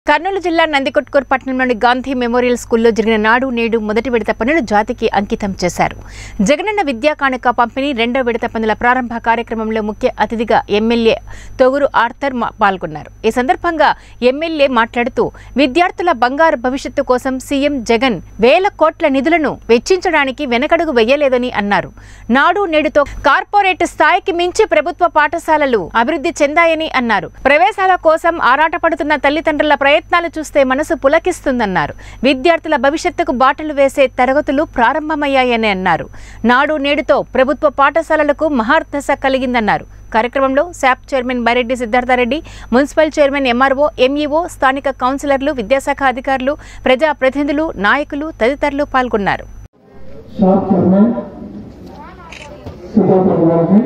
కర్నూలు జిల్లా నందికొట్కూరు పట్టణంలోని గాంధీ మెమోరియల్ స్కూల్లో జరిగిన నాడు నేడు మొదటి విడత పనులు జాతికి అంకితం చేశారు జగనన్న విద్యా కానుక పంపిణీ రెండో విడత పనుల ప్రారంభ కార్యక్రమంలో ముఖ్య అతిథిగా ఎమ్మెల్యే తొగురు ఆర్థర్ మా- పాల్గొన్నారు ఈ సందర్భంగా ఎమ్మెల్యే మాట్లాడుతూ విద్యార్థుల బంగారు భవిష్యత్తు కోసం సీఎం జగన్ వేల కోట్ల నిధులను వెచ్చించడానికి వెనకడుగు వెయ్యలేదని అన్నారు నాడు నేడుతో కార్పొరేట్ స్థాయికి మించి ప్రభుత్వ పాఠశాలలు అభివృద్ధి చెందాయని అన్నారు ప్రవేశాల కోసం ఆరాటపడుతున్న తల్లిదండ్రుల ప్రయత్నాలు చూస్తే మనసు పులకిస్తుందన్నారు విద్యార్థుల భవిష్యత్తుకు బాటలు వేసే తరగతులు ప్రారంభమయ్యాయని అన్నారు నాడు నేడుతో ప్రభుత్వ పాఠశాలలకు మహార్దశ కలిగిందన్నారు కార్యక్రమంలో SAAP chairman Byreddy Siddhartha Reddy municipal chairman MRO MEO స్థానిక కౌన్సిలర్లు విద్యాశాఖ అధికారులు ప్రజాప్రతినిధులు నాయకులు తదితరులు పాల్గొన్నారు షాప్ చైర్మన్ సిద్ధార్థ గారికి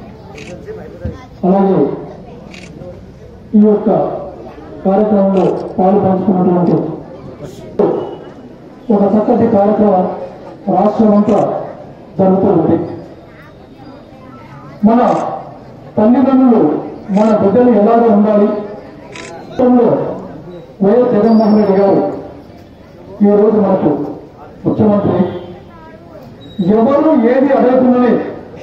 అలాగే ఈ యొక్క కార్యక్రమంలో పాలు పంచుకున్నటువంటి ఒక చక్కటి కార్యక్రమం రాష్ట్రమంతా జరుగుతూ ఉంది మన తల్లిదండ్రులు మన బిడ్డలు ఎలాగో ఉండాలి గతంలో వైఎస్ జగన్మోహన్ రెడ్డి గారు ఈరోజు మనకు ముఖ్యమంత్రి ఎవరు ఏది అడగకుండానే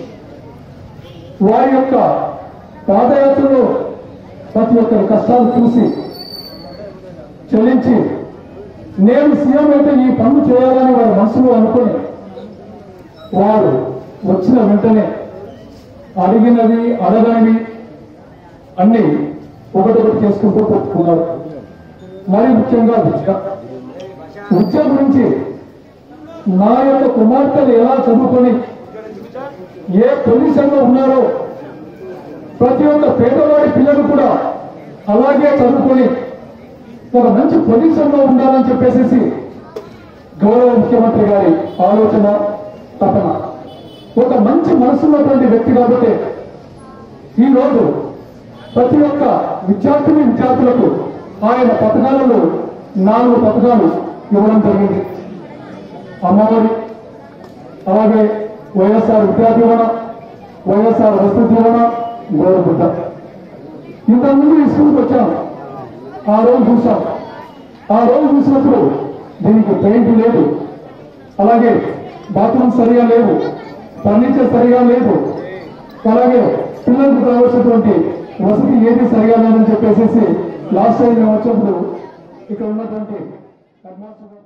వారి యొక్క పాదయాత్రలో ప్రతి ఒక్కరి కష్టాలు చూసి చెల్లించి నేను సీఎం అయితే ఈ పనులు చేయాలని వారి మనసులో అనుకొని వారు వచ్చిన వెంటనే అడిగినవి అడగనివి అన్ని ఒకటొకటి చేసుకుంటూ పెట్టుకున్నారు మరి ముఖ్యంగా విద్య విద్య గురించి నా యొక్క కుమార్తెలు ఎలా చదువుకొని ఏ పొజిషన్లో ఉన్నారో ప్రతి ఒక్క పేదవాడి పిల్లలు కూడా అలాగే చదువుకొని ఒక మంచి పొజిషన్లో ఉండాలని చెప్పేసి గౌరవ ముఖ్యమంత్రి గారి ఆలోచన తపన ఒక మంచి మనసున్నటువంటి వ్యక్తి కాబట్టి ఈరోజు ప్రతి ఒక్క విద్యార్థిని విద్యార్థులకు ఆయన పథకాలలో నాలుగు పథకాలు ఇవ్వడం జరిగింది అమ్మఒడి అలాగే వైఎస్ఆర్ విద్యా దీవెన వైఎస్ఆర్ వస్తు దీవెన గోరుబుద్ద ఇంతకుముందు ఈ స్కూల్కి వచ్చాను ఆ రోజు చూసాం ఆ రోజు చూసినప్పుడు దీనికి పెయింట్ లేదు అలాగే బాత్రూమ్ సరిగా లేవు ఫర్నిచర్ సరిగా లేదు అలాగే పిల్లలకు కావాల్సినటువంటి వసతి ఏది సరిగా లేదని చెప్పేసి లాస్ట్ టైం మేము వచ్చినప్పుడు ఇక్కడ ఉన్నటువంటి హెడ్ మాస్టర్ గారు